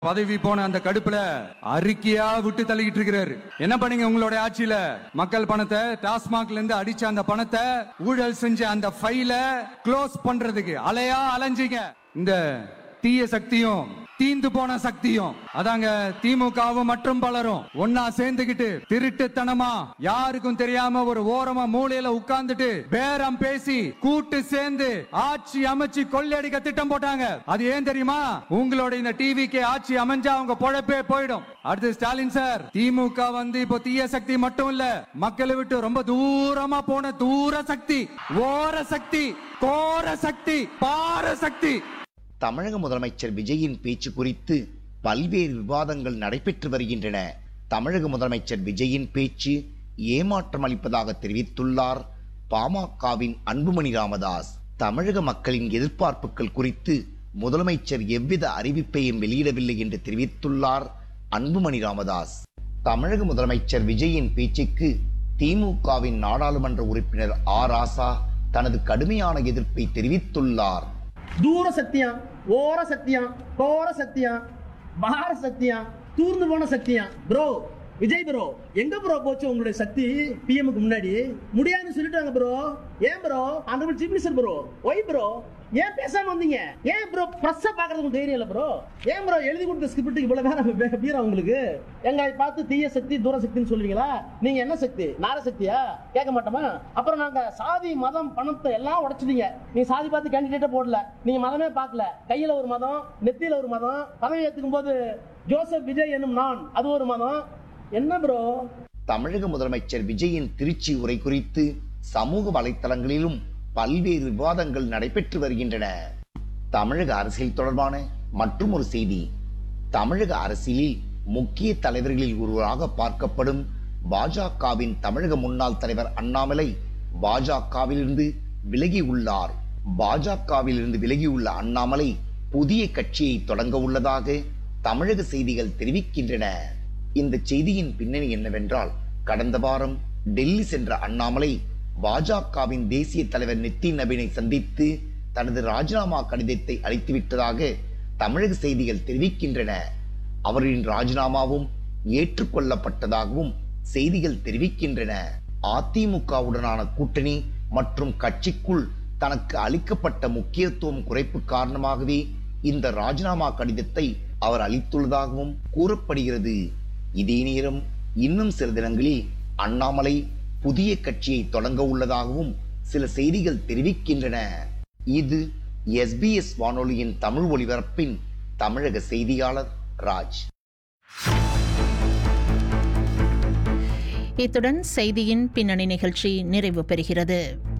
பதவி போன அந்த கடுப்புல அறிக்கையா விட்டு தள்ளிக்கிட்டு இருக்கிறாரு என்ன பண்ணீங்க உங்களுடைய ஆட்சியில மக்கள் பணத்தை டாஸ்மாக்ல இருந்து அடிச்ச அந்த பணத்தை ஊழல் செஞ்ச அந்த ஃபைல க்ளோஸ் பண்றதுக்கு அலையா அலைஞ்சீங்க இந்த தீய சக்தியும் தீந்து போன சக்தியும் அதாங்க திமுகவும் மற்றும் பலரும் ஒன்னா சேர்ந்துகிட்டு திருட்டுத்தனமா யாருக்கும் தெரியாம ஒரு ஓரமா மூலையில உட்கார்ந்துட்டு பேரம் பேசி கூட்டு சேர்ந்து ஆட்சி அமைச்சு கொள்ளையடிக்க திட்டம் போட்டாங்க அது ஏன் தெரியுமா உங்களோட இந்த டிவிக்கு ஆட்சி அமைஞ்சா அவங்க பொழப்பே போயிடும் அடுத்து ஸ்டாலின் சார் திமுக வந்து இப்போ தீய சக்தி மட்டும் இல்ல மக்களை விட்டு ரொம்ப தூரமா போன தூர சக்தி ஓர சக்தி கோர சக்தி பார சக்தி தமிழக முதலமைச்சர் விஜயின் பேச்சு குறித்து பல்வேறு விவாதங்கள் நடைபெற்று வருகின்றன தமிழக முதலமைச்சர் விஜயின் பேச்சு ஏமாற்றம் அளிப்பதாக தெரிவித்துள்ளார் பாமகவின் அன்புமணி ராமதாஸ் தமிழக மக்களின் எதிர்பார்ப்புகள் குறித்து முதலமைச்சர் எவ்வித அறிவிப்பையும் வெளியிடவில்லை என்று தெரிவித்துள்ளார் அன்புமணி ராமதாஸ் தமிழக முதலமைச்சர் விஜயின் பேச்சுக்கு திமுகவின் நாடாளுமன்ற உறுப்பினர் ஆ ராசா தனது கடுமையான எதிர்ப்பை தெரிவித்துள்ளார் தூர சத்தியம் ஓர சத்தியம் கோர சத்தியம் பார சத்தியம் தூர்ந்து போன சத்தியம் ப்ரோ விஜய் ப்ரோ எங்க ப்ரோ போச்சு உங்களுடைய சக்தி பிஎம்க்கு முன்னாடி முடியாதுன்னு சொல்லிட்டாங்க ப்ரோ ஏன் ப்ரோ அந்த chief minister bro why bro ஏன் பேசாம வந்தீங்க ஏன் ப்ரோ பிரஸ்ஸ பாக்குறதுக்கு தைரியம் இல்ல ப்ரோ ஏன் ப்ரோ எழுதி கொடுத்த ஸ்கிரிப்ட் இவ்வளவு நேரம் பீரா உங்களுக்கு எங்களை பார்த்து தீய சக்தி தூர சக்தின்னு சொல்லுவீங்களா நீங்க என்ன சக்தி நார சக்தியா கேட்க மாட்டோமா அப்புறம் நாங்க சாதி மதம் பணத்தை எல்லாம் உடைச்சிட்டீங்க நீ சாதி பார்த்து கேண்டிடேட்டே போடல நீங்க மதமே பார்க்கல கையில ஒரு மதம் நெத்தியில ஒரு மதம் பதவி ஏத்துக்கும் போது ஜோசப் விஜய் என்னும் நான் அது ஒரு மதம் என்ன ப்ரோ தமிழக முதலமைச்சர் விஜயின் திருச்சி உரை குறித்து சமூக வலைத்தளங்களிலும் பல்வேறு விவாதங்கள் நடைபெற்று வருகின்றன தமிழக அரசியல் தொடர்பான மற்றும் ஒரு செய்தி தமிழக அரசியலில் முக்கிய தலைவர்களில் ஒருவராக பார்க்கப்படும் பாஜகவின் தமிழக முன்னாள் தலைவர் அண்ணாமலை பாஜகவிலிருந்து விலகி உள்ளார் பாஜகவிலிருந்து விலகியுள்ள அண்ணாமலை புதிய கட்சியை தொடங்க உள்ளதாக தமிழக செய்திகள் தெரிவிக்கின்றன இந்த செய்தியின் பின்னணி என்னவென்றால் கடந்த வாரம் டெல்லி சென்ற அண்ணாமலை பாஜகவின் தேசிய தலைவர் நிதின் நபீனை சந்தித்து தனது ராஜினாமா கடிதத்தை அளித்துவிட்டதாக தமிழக செய்திகள் தெரிவிக்கின்றன அவரின் ராஜினாமாவும் ஏற்றுக்கொள்ளப்பட்டதாகவும் செய்திகள் தெரிவிக்கின்றன அதிமுகவுடனான கூட்டணி மற்றும் கட்சிக்குள் தனக்கு அளிக்கப்பட்ட முக்கியத்துவம் குறைப்பு காரணமாகவே இந்த ராஜினாமா கடிதத்தை அவர் அளித்துள்ளதாகவும் கூறப்படுகிறது இதே நேரம் இன்னும் சில தினங்களில் அண்ணாமலை புதிய கட்சியை தொடங்க உள்ளதாகவும் சில செய்திகள் தெரிவிக்கின்றன இது எஸ்பிஎஸ் வானொலியின் தமிழ் ஒலிபரப்பின் தமிழக செய்தியாளர் ராஜ் இத்துடன் செய்தியின் பின்னணி நிகழ்ச்சி நிறைவு பெறுகிறது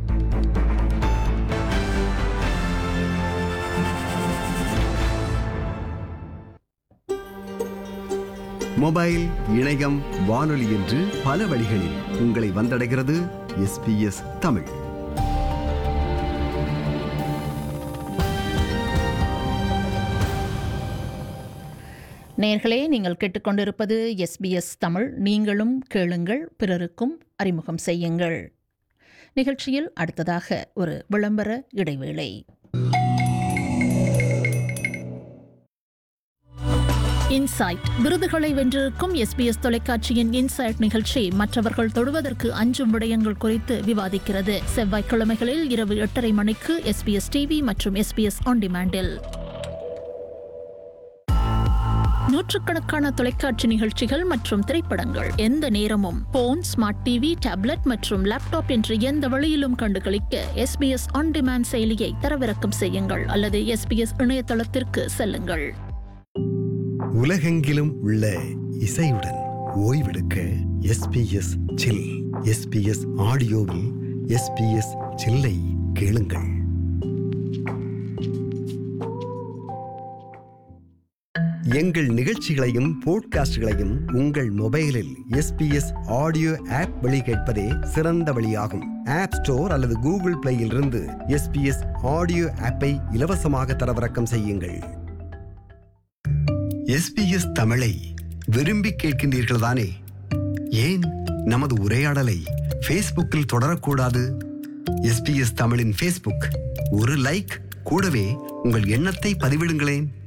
மொபைல் இணையம் வானொலி என்று பல வழிகளில் உங்களை வந்தடைகிறது எஸ்பிஎஸ் தமிழ் நேர்களே நீங்கள் கேட்டுக்கொண்டிருப்பது எஸ்பிஎஸ் தமிழ் நீங்களும் கேளுங்கள் பிறருக்கும் அறிமுகம் செய்யுங்கள் நிகழ்ச்சியில் அடுத்ததாக ஒரு விளம்பர இடைவேளை இன்சைட் விருதுகளை வென்றிருக்கும் எஸ்பிஎஸ் தொலைக்காட்சியின் இன்சைட் நிகழ்ச்சி மற்றவர்கள் தொடுவதற்கு அஞ்சும் விடயங்கள் குறித்து விவாதிக்கிறது செவ்வாய்க்கிழமைகளில் இரவு எட்டரை மணிக்கு எஸ்பிஎஸ் டிவி மற்றும் எஸ்பிஎஸ் ஆன் டிமாண்டில் நூற்றுக்கணக்கான தொலைக்காட்சி நிகழ்ச்சிகள் மற்றும் திரைப்படங்கள் எந்த நேரமும் போன் ஸ்மார்ட் டிவி டேப்லெட் மற்றும் லேப்டாப் என்ற எந்த வழியிலும் கண்டுகளிக்க எஸ்பிஎஸ் ஆன் டிமாண்ட் செயலியை தரவிறக்கம் செய்யுங்கள் அல்லது எஸ்பிஎஸ் இணையதளத்திற்கு செல்லுங்கள் உலகெங்கிலும் உள்ள இசையுடன் ஓய்வெடுக்க எஸ்பிஎஸ் சில் எஸ்பிஎஸ் ஆடியோவில் எஸ்பிஎஸ் சில்லை கேளுங்கள் எங்கள் நிகழ்ச்சிகளையும் போட்காஸ்டுகளையும் உங்கள் மொபைலில் எஸ்பிஎஸ் ஆடியோ ஆப் வழி கேட்பதே சிறந்த வழியாகும் ஆப் ஸ்டோர் அல்லது கூகுள் பிளேயில் இருந்து எஸ்பிஎஸ் ஆடியோ ஆப்பை இலவசமாக தரவிறக்கம் செய்யுங்கள் எஸ்பிஎஸ் தமிழை விரும்பி கேட்கின்றீர்கள் தானே ஏன் நமது உரையாடலை ஃபேஸ்புக்கில் தொடரக்கூடாது எஸ்பிஎஸ் தமிழின் ஃபேஸ்புக் ஒரு லைக் கூடவே உங்கள் எண்ணத்தை பதிவிடுங்களேன்